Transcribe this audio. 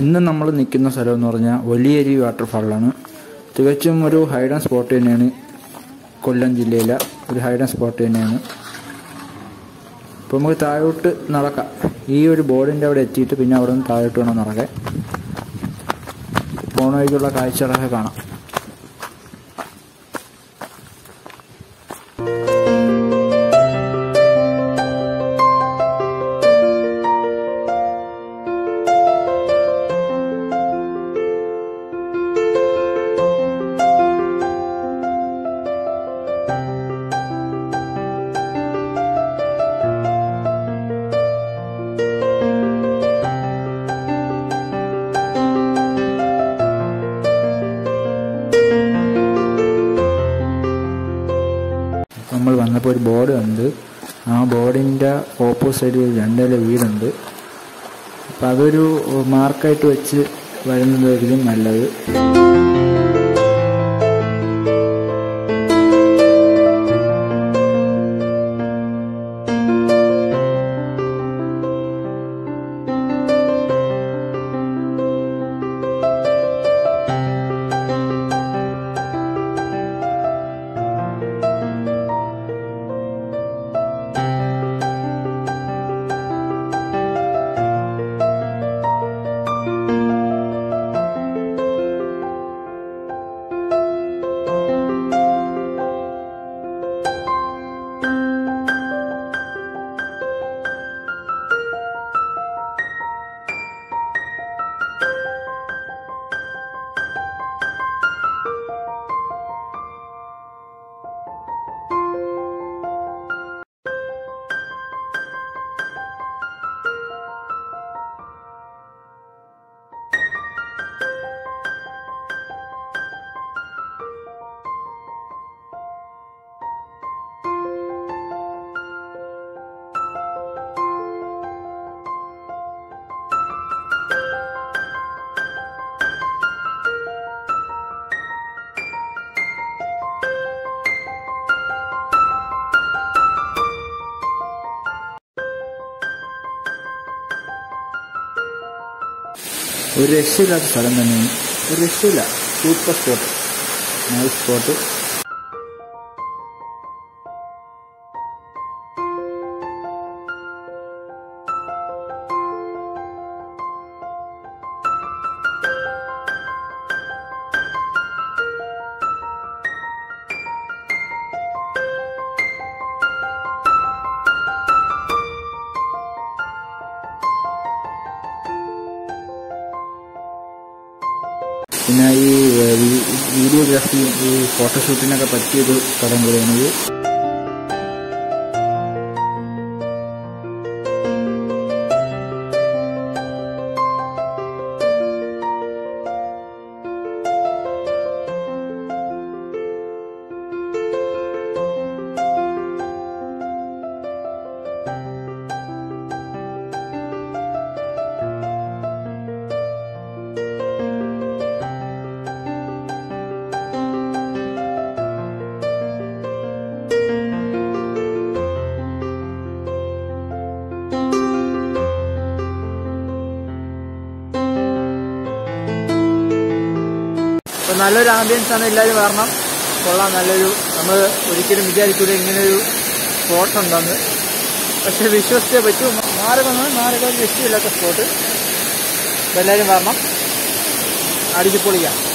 ഇന്ന് നമ്മൾ നിൽക്കുന്ന സ്ഥലം എന്ന് പറഞ്ഞാൽ വലിയരി വാട്ടർഫാളിലാണ് തികച്ചും ഒരു ഹൈഡ് ആൻഡ് സ്പോട്ട് തന്നെയാണ് കൊല്ലം ജില്ലയിലെ ഒരു ഹൈഡ് ആൻഡ് സ്പോട്ട് തന്നെയാണ് അപ്പോൾ നമുക്ക് താഴോട്ട് നടക്കാം ഈ ഒരു ബോർഡിൻ്റെ അവിടെ എത്തിയിട്ട് പിന്നെ അവിടെ നിന്ന് താഴോട്ട് വേണം നടക്കാൻ പോണ വഴിക്കുള്ള കാഴ്ചകളൊക്കെ കാണാം നമ്മൾ വന്നപ്പോൾ ഒരു ബോർഡ് ഉണ്ട് ആ ബോർഡിൻ്റെ ഓപ്പോസിറ്റ് സൈഡിൽ രണ്ടില വീടുണ്ട് അപ്പം അതൊരു മാർക്കായിട്ട് വെച്ച് വരുന്നതായിരിക്കും നല്ലത് ഒരു രക്ഷയില്ലാത്ത സ്ഥലം തന്നെയാണ് ഒരു രക്ഷയില്ല സൂപ്പർ സ്പോട്ട് നൈസ് സ്പോട്ട് പിന്നെ ഈ ഏഹ്, വീ- വീഡിയോഗ്രാഫി ഈ ഫോട്ടോഷൂട്ടിനൊക്കെ പറ്റിയൊരു സ്ഥലം കൂടെയാണിത് അപ്പോൾ നല്ലൊരു ആംബിയൻസ് ആണ് എല്ലാവരും വരണം കൊള്ളാം നല്ലൊരു നമ്മൾ ഒരിക്കലും വിചാരിക്കൂല ഇങ്ങനൊരു സ്പോട്ട് ഉണ്ടെന്ന് പക്ഷെ വിശ്വസിച്ചേ പറ്റൂ മാരകമാണ് മാരക ഒരു രക്ഷയില്ലാത്ത സ്പോട്ട് അപ്പോൾ എല്ലാവരും വരണം അടിച്ചു പൊളിക്കാം